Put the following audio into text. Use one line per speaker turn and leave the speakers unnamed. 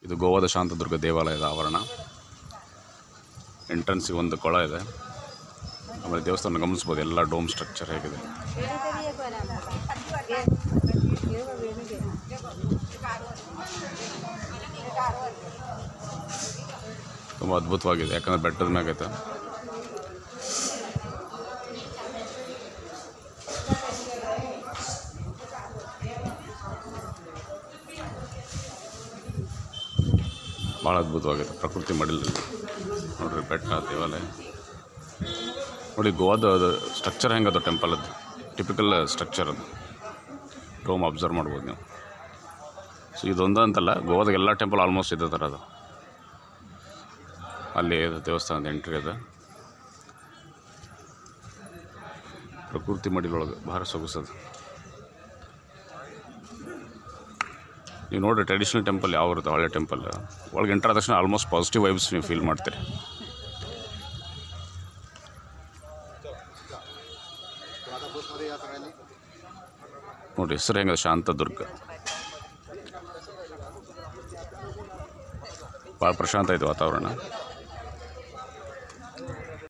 ಇದು ಗೋವಾದ ಶಾಂತದುರ್ಗ ದೇವಾಲಯದ ಆವರಣ ಎಂಟ್ರೆನ್ಸಿಗೆ ಒಂದು ಕೊಳ ಇದೆ ಆಮೇಲೆ ದೇವಸ್ಥಾನ ಗಮನಿಸ್ಬೋದು ಎಲ್ಲ ಡೋಮ್ ಸ್ಟ್ರಕ್ಚರ್ ಹೇಗಿದೆ ತುಂಬ ಅದ್ಭುತವಾಗಿದೆ ಯಾಕಂದರೆ ಬೆಟ್ಟದ ಮ್ಯಾಗೈತೆ ಭಾಳ ಅದ್ಭುತವಾಗಿದೆ ಪ್ರಕೃತಿ ಮಡಿಲಲ್ಲಿ ನೋಡ್ರಿ ಬೆಟ್ಟ ದೇವಾಲಯ ನೋಡಿ ಗೋವಾದ ಸ್ಟ್ರಕ್ಚರ್ ಹೆಂಗದ ಟೆಂಪಲ್ ಅದು ಟಿಪಿಕಲ್ ಸ್ಟ್ರಕ್ಚರ್ ಅದು ಡೋಮ್ ಅಬ್ಸರ್ವ್ ಮಾಡ್ಬೋದು ನೀವು ಸೊ ಇದೊಂದು ಅಂತಲ್ಲ ಗೋವಾದಾಗ ಎಲ್ಲ ಟೆಂಪಲ್ ಆಲ್ಮೋಸ್ಟ್ ಇದೇ ಥರ ಅದು ಅಲ್ಲಿ ಇದೆ ದೇವಸ್ಥಾನದ ಎಂಟ್ರಿ ಇದೆ ಪ್ರಕೃತಿ ಮಡಿಲೊಳಗೆ ಭಾಳ ಸೊಗಸದು ನೀವು ನೋಡಿರಿ ಟ್ರೆಡಿಷ್ನಲ್ ಟೆಂಪಲ್ ಯಾವ ಇರುತ್ತೆ ಹಳೆ ಟೆಂಪಲ್ ಒಳಗೆ ಎಂಟರ್ ಆದ ತಕ್ಷಣ ಆಲ್ಮೋಸ್ಟ್ ಪಾಸಿಟಿವ್ ವೈಬ್ಸ್ ನೀವು ಫೀಲ್ ಮಾಡ್ತೀರಿ ನೋಡಿ ಹೆಸರು ಹೆಂಗೆ ಶಾಂತದುರ್ಗ ಭಾಳ ಪ್ರಶಾಂತ ಐತೆ ವಾತಾವರಣ